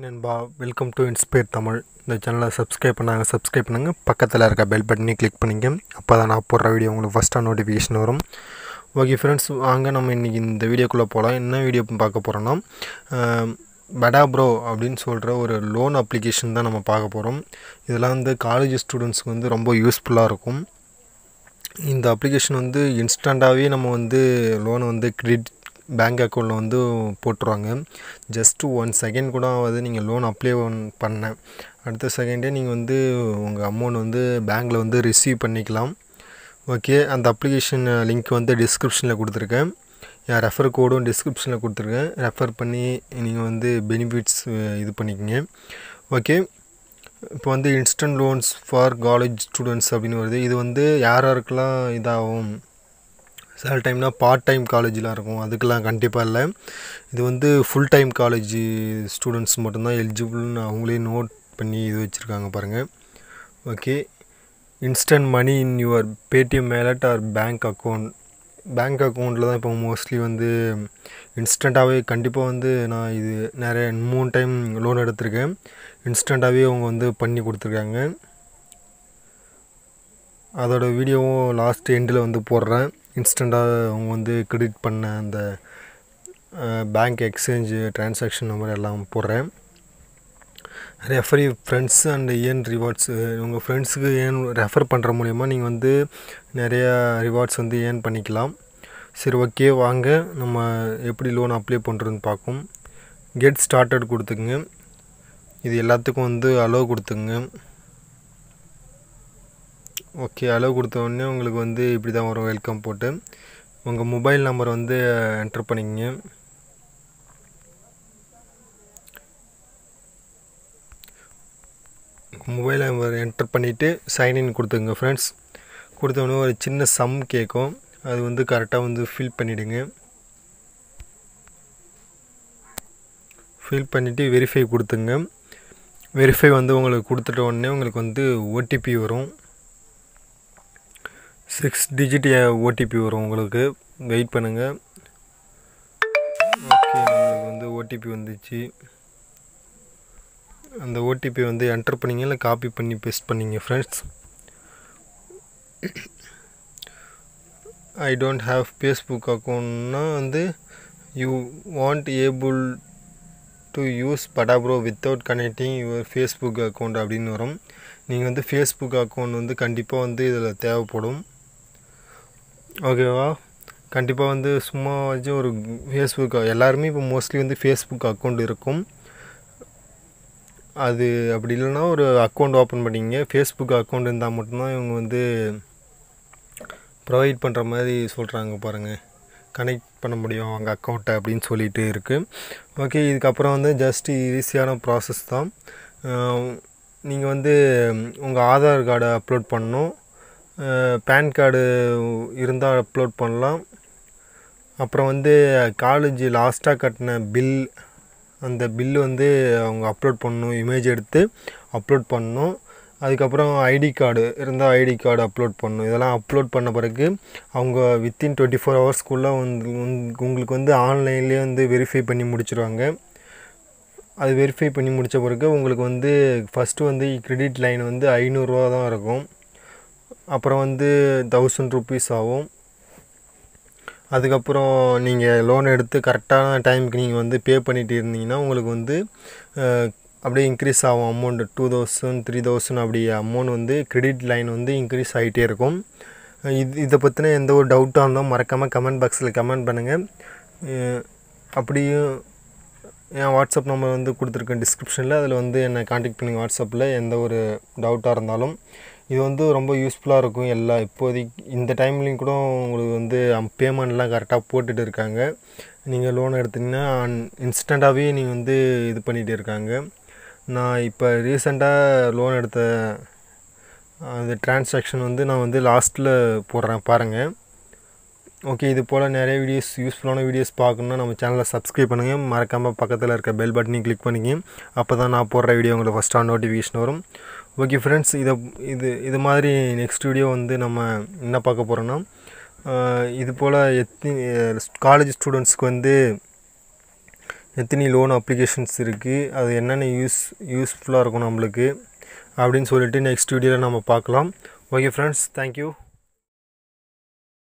நண்பா welcome to inspire Tamil இந்த சேனலை சப்ஸ்கிரைப் பண்ணாங்க சப்ஸ்கிரைப் பண்ணுங்கள் பக்கத்தில் இருக்க பெல் பட்டனையும் கிளிக் பண்ணிங்க அப்போ தான் நான் போடுற வீடியோ உங்களுக்கு ஃபஸ்ட்டாக நோட்டிஃபிகேஷன் வரும் ஓகே ஃப்ரெண்ட்ஸ் வாங்க நம்ம இன்றைக்கி இந்த வீடியோக்குள்ளே போகலாம் என்ன வீடியோ பார்க்க போகிறோன்னா படா ப்ரோ அப்படின்னு சொல்கிற ஒரு லோன் அப்ளிகேஷன் தான் நம்ம பார்க்க போகிறோம் இதெல்லாம் வந்து காலேஜ் ஸ்டூடெண்ட்ஸ்க்கு வந்து ரொம்ப யூஸ்ஃபுல்லாக இருக்கும் இந்த அப்ளிகேஷன் வந்து இன்ஸ்டண்ட்டாகவே நம்ம வந்து லோனை வந்து கிரெடிட் பேங்க் அக்கௌண்ட்டில் வந்து போட்டுருவாங்க ஜஸ்ட்டு ஒன் செகண்ட் கூட ஆகாது நீங்கள் லோன் அப்ளை பண்ண அடுத்த செகண்டே நீங்கள் வந்து உங்கள் அமௌண்ட் வந்து பேங்க்கில் வந்து ரிசீவ் பண்ணிக்கலாம் ஓகே அந்த அப்ளிகேஷன் லிங்க் வந்து டிஸ்கிரிப்ஷனில் கொடுத்துருக்கேன் என் ரெஃபர் கோடும் டிஸ்கிரிப்ஷனில் கொடுத்துருக்கேன் ரெஃபர் பண்ணி நீங்கள் வந்து பெனிஃபிட்ஸ் இது பண்ணிக்கோங்க ஓகே இப்போ வந்து instant loans for college students அப்படின்னு வருது இது வந்து யார் யாருக்கெல்லாம் இதாகும் சில டைம்னா பார்ட் டைம் காலேஜெலாம் இருக்கும் அதுக்கெல்லாம் கண்டிப்பாக இல்லை இது வந்து ஃபுல் டைம் காலேஜ் ஸ்டூடெண்ட்ஸ் மட்டும்தான் எலிஜிபிள்னு அவங்களே நோட் பண்ணி இது வச்சுருக்காங்க பாருங்கள் okay instant money in your Paytm wallet or bank account bank அக்கௌண்ட்டில் தான் இப்போ மோஸ்ட்லி வந்து இன்ஸ்டண்ட்டாகவே கண்டிப்பாக வந்து நான் இது நிறைய மூணு டைம் லோன் எடுத்திருக்கேன் இன்ஸ்டண்ட்டாகவே அவங்க வந்து பண்ணி கொடுத்துருக்காங்க அதோட வீடியோவும் லாஸ்ட் எண்டில் வந்து போடுறேன் இன்ஸ்டண்ட்டாக அவங்க வந்து கிரெடிட் பண்ண அந்த பேங்க் எக்ஸ்சேஞ்சு ட்ரான்சாக்ஷன் நம்பர் எல்லாம் போடுறேன் refer friends and earn rewards உங்கள் ஃப்ரெண்ட்ஸுக்கு ஏன் ரெஃபர் பண்ணுற மூலிமா நீங்கள் வந்து நிறையா ரிவார்ட்ஸ் வந்து ஏர்ன் பண்ணிக்கலாம் சரி ஓகே வாங்க நம்ம எப்படி லோன் அப்ளை பண்ணுறதுன்னு பார்ப்போம் கெட் ஸ்டார்டட் கொடுத்துங்க இது எல்லாத்துக்கும் வந்து அலோவ் கொடுத்துங்க ஓகே அலோவ் கொடுத்த உடனே உங்களுக்கு வந்து இப்படி தான் வரும் வெல்கம் போட்டு உங்கள் மொபைல் நம்பர் வந்து என்ட்ரு பண்ணிக்கங்க மொபைல் நம்பர் என்ட்ரு பண்ணிவிட்டு சைன்இன் கொடுத்துங்க ஃப்ரெண்ட்ஸ் கொடுத்தோடனே ஒரு சின்ன சம் கேட்கும் அது வந்து கரெக்டாக வந்து ஃபில் பண்ணிவிடுங்க ஃபில் பண்ணிவிட்டு வெரிஃபை கொடுத்துங்க வெரிஃபை வந்து உங்களுக்கு கொடுத்துட்ட உடனே உங்களுக்கு வந்து ஓடிபி வரும் சிக்ஸ் டிஜிட் ஓடிபி வரும் உங்களுக்கு வெயிட் பண்ணுங்கள் ஓகே நம்மளுக்கு வந்து ஓடிபி வந்துச்சு அந்த ஓடிபி வந்து என்டர் பண்ணிங்க இல்லை காப்பி பண்ணி பேஸ்ட் பண்ணிங்க friends I don't have Facebook அக்கௌண்ட்னா வந்து you won't able to use படாப்ரோ without connecting your Facebook account அப்படின்னு வரும் நீங்கள் வந்து ஃபேஸ்புக் அக்கௌண்ட் வந்து கண்டிப்பாக வந்து இதில் தேவைப்படும் ஓகேவா கண்டிப்பாக வந்து சும்மா வச்சு ஒரு ஃபேஸ்புக் எல்லாருமே இப்போ மோஸ்ட்லி வந்து ஃபேஸ்புக் அக்கௌண்ட் இருக்கும் அது அப்படி இல்லைன்னா ஒரு அக்கௌண்ட் ஓப்பன் பண்ணிங்க ஃபேஸ்புக் அக்கௌண்ட் இருந்தால் மட்டும்தான் இவங்க வந்து ப்ரொவைட் பண்ணுற மாதிரி சொல்கிறாங்க பாருங்கள் கனெக்ட் பண்ண முடியும் அவங்க அக்கௌண்ட்டை அப்படின்னு சொல்லிட்டு இருக்குது ஓகே இதுக்கப்புறம் வந்து ஜஸ்ட் ஈஸியான ப்ராசஸ் தான் நீங்கள் வந்து உங்கள் ஆதார் கார்டை அப்லோட் பண்ணணும் பேன் கார்டு இருந்தால் அப்லோட் பண்ணலாம் அப்புறம் வந்து காலேஜ் லாஸ்ட்டாக கட்டின பில் அந்த பில்லு வந்து அவங்க அப்லோட் பண்ணணும் இமேஜ் எடுத்து அப்லோட் பண்ணணும் அதுக்கப்புறம் ஐடி கார்டு இருந்தால் ஐடி கார்டு அப்லோட் பண்ணணும் இதெல்லாம் அப்லோட் பண்ண பிறகு அவங்க வித்தின் டுவெண்ட்டி ஃபோர் ஹவர்ஸ்க்குள்ளே வந்து உங்களுக்கு வந்து ஆன்லைன்லேயே வந்து வெரிஃபை பண்ணி முடிச்சிருவாங்க அது வெரிஃபை பண்ணி முடித்த பிறகு உங்களுக்கு வந்து ஃபஸ்ட்டு வந்து கிரெடிட் லைன் வந்து ஐநூறுரூவா தான் இருக்கும் அப்புறம் வந்து தௌசண்ட் ருப்பீஸ் ஆகும் அதுக்கப்புறம் நீங்கள் லோன் எடுத்து கரெக்டான டைமுக்கு நீங்கள் வந்து பே பண்ணிட்டு இருந்தீங்கன்னா உங்களுக்கு வந்து அப்படியே இன்க்ரீஸ் ஆகும் amount two thousand three thousand அப்படி அமௌண்ட் வந்து கிரெடிட் லைன் வந்து இன்க்ரீஸ் ஆகிட்டே இருக்கும் இது இதை பற்றின எந்த ஒரு டவுட்டாக இருந்தாலும் மறக்காமல் கமெண்ட் பாக்ஸில் கமெண்ட் பண்ணுங்கள் அப்படியும் என் வாட்ஸ்அப் நம்பர் வந்து கொடுத்துருக்கேன் டிஸ்கிரிப்ஷனில் அதில் வந்து என்னை காண்டாக்ட் பண்ணி வாட்ஸ்அப்பில் எந்த ஒரு டவுட்டாக இருந்தாலும் இது வந்து ரொம்ப யூஸ்ஃபுல்லாக இருக்கும் எல்லா இப்போதைக்கு இந்த டைம்லேயும் கூட உங்களுக்கு வந்து பேமெண்ட்லாம் கரெக்டாக போட்டுட்டு இருக்காங்க நீங்கள் லோன் எடுத்திங்கன்னா இன்ஸ்டண்ட்டாகவே நீங்கள் வந்து இது பண்ணிகிட்டு இருக்காங்க நான் இப்போ ரீசெண்டாக லோன் எடுத்த அந்த டிரான்சாக்ஷன் வந்து நான் வந்து லாஸ்ட்டில் போடுறேன் பாருங்கள் ஓகே இது போல் நிறைய வீடியோஸ் யூஸ்ஃபுல்லான வீடியோஸ் பார்க்கணுன்னா நம்ம சேனலை சப்ஸ்கிரைப் பண்ணுங்கள் மறக்காமல் பக்கத்தில் இருக்க பெல் பட்டனையும் கிளிக் பண்ணிங்க அப்போ தான் நான் போடுற வீடியோ உங்களுக்கு ஃபஸ்ட்டாக நோட்டிஃபிகேஷன் வரும் ஓகே ஃப்ரெண்ட்ஸ் இதை இது இது மாதிரி நெக்ஸ்ட் வீடியோ வந்து நம்ம என்ன பார்க்க போகிறோன்னா இது போல் எத்தனை காலேஜ் ஸ்டூடெண்ட்ஸ்க்கு வந்து எத்தனை லோன் அப்ளிகேஷன்ஸ் இருக்குது அது என்னென்ன யூஸ் யூஸ்ஃபுல்லாக இருக்கும் நம்மளுக்கு அப்படின்னு சொல்லிட்டு நெக்ஸ்ட் வீடியோவில் நம்ம பார்க்கலாம் ஓகே ஃப்ரெண்ட்ஸ் தேங்க்யூ